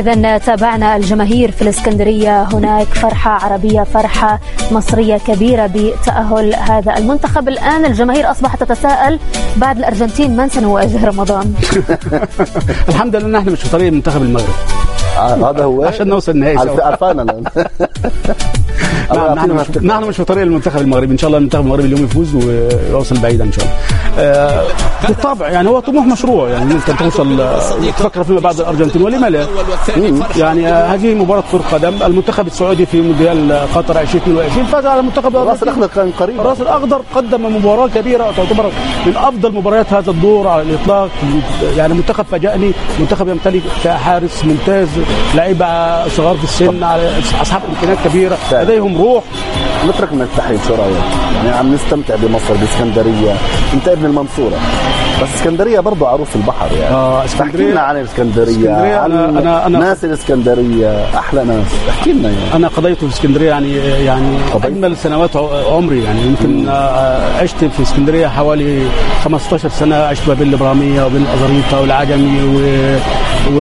إذا تابعنا الجماهير في الإسكندرية هناك فرحة عربية فرحة مصرية كبيرة بتأهل هذا المنتخب الآن الجماهير أصبحت تتساءل بعد الأرجنتين من سنواجه رمضان الحمد لله نحن مش في طريق منتخب المغرب هذا هو عشان نوصل النهائي سوا. عرفانا أنا. نعم نحن مش نحن مش في طريق المنتخب المغربي ان شاء الله المنتخب المغربي اليوم يفوز ويوصل بعيدا ان شاء الله آه، بالطبع يعني هو طموح مشروع يعني انت توصل آه، تفكر فيما بعد الارجنتين ولما لا يعني آه، هذه مباراه كره قدم المنتخب السعودي في مونديال قطر 2022 فاز على المنتخب راس الارجنتين الاخضر كان قريب الراس الاخضر قدم مباراه كبيره تعتبر من افضل مباريات هذا الدور على الاطلاق يعني منتخب فاجأني منتخب يمتلك حارس ممتاز لعيبه صغار في السن على اصحاب امكانيات كبيره فعلا. لديهم روح نترك من التحليل شو رايك؟ يعني عم نستمتع بمصر باسكندريه انت ابن المنصوره بس اسكندريه برضه عروس البحر يعني آه، احكي اسكندرية- لنا عن الاسكندريه اسكندرية عن أنا- أنا- أنا- ناس الاسكندريه احلى ناس احكي لنا يعني انا قضيت في اسكندريه يعني يعني قضيت؟ اجمل سنوات ع- عمري يعني يمكن آه، عشت في اسكندريه حوالي 15 سنه عشت ما بين الابراميه وبين الازاريطه والعجمي و